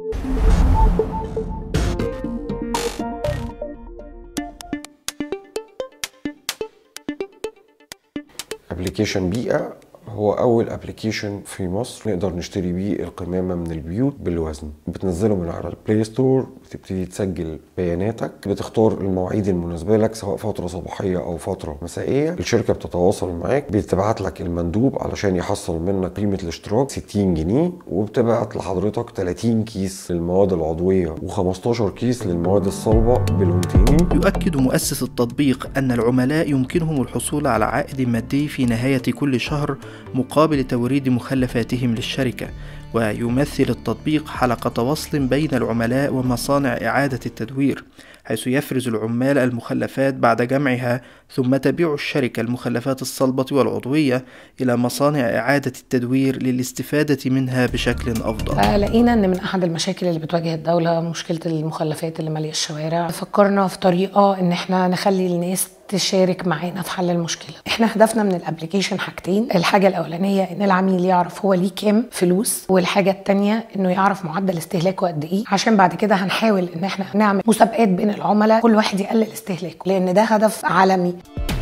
ابلكيشن بيئه هو اول ابلكيشن في مصر نقدر نشتري بيه القمامه من البيوت بالوزن بتنزله من على البلاي ستور بتبتدي تسجل بياناتك بتختار المواعيد المناسبه لك سواء فتره صباحيه او فتره مسائيه الشركه بتتواصل معاك بتبعت لك المندوب علشان يحصل منك قيمه الاشتراك 60 جنيه وبتبعت لحضرتك 30 كيس للمواد العضويه و15 كيس للمواد الصلبه بلون تاني يؤكد مؤسس التطبيق أن العملاء يمكنهم الحصول على عائد مادي في نهاية كل شهر مقابل توريد مخلفاتهم للشركة ويمثل التطبيق حلقة وصل بين العملاء ومصانع إعادة التدوير حيث يفرز العمال المخلفات بعد جمعها ثم تبيع الشركة المخلفات الصلبة والعضوية إلى مصانع إعادة التدوير للاستفادة منها بشكل أفضل فلقينا ان من احد المشاكل اللي بتواجه الدوله مشكله المخلفات اللي ماليه الشوارع فكرنا في طريقه ان احنا نخلي الناس تشارك معانا في حل المشكله احنا هدفنا من الابلكيشن حاجتين الحاجه الاولانيه ان العميل يعرف هو ليه كام فلوس والحاجه الثانيه انه يعرف معدل استهلاكه قد ايه عشان بعد كده هنحاول ان احنا نعمل مسابقات بين العملاء كل واحد يقلل استهلاكه لان ده هدف عالمي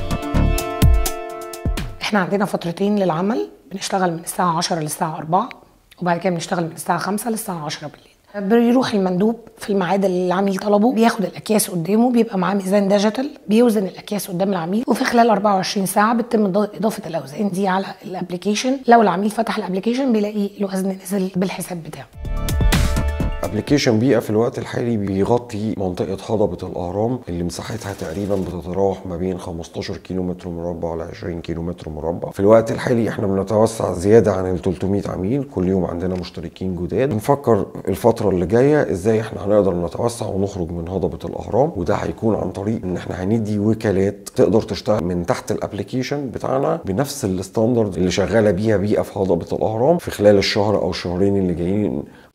احنا عندنا فترتين للعمل بنشتغل من الساعه 10 للساعه 4 وبعد كده بنشتغل من الساعه 5 للساعه 10 بالليل بيروح المندوب في الميعاد اللي العميل طلبه بياخد الاكياس قدامه بيبقى معاه ميزان ديجيتال بيوزن الاكياس قدام العميل وفي خلال 24 ساعه بتتم اضافه الاوزان دي على الابلكيشن لو العميل فتح الابلكيشن بيلاقي الوزن نزل بالحساب بتاعه ابلكيشن بيئه في الوقت الحالي بيغطي منطقه هضبه الاهرام اللي مساحتها تقريبا بتتراوح ما بين 15 كيلو متر مربع ل 20 كيلو متر مربع في الوقت الحالي احنا بنتوسع زياده عن ال 300 عميل كل يوم عندنا مشتركين جداد بنفكر الفتره اللي جايه ازاي احنا هنقدر نتوسع ونخرج من هضبه الاهرام وده هيكون عن طريق ان احنا هندي وكالات تقدر تشتغل من تحت الابلكيشن بتاعنا بنفس الستاندرد اللي شغاله بيها بيئه في هضبه الاهرام في خلال الشهر او الشهرين اللي جايين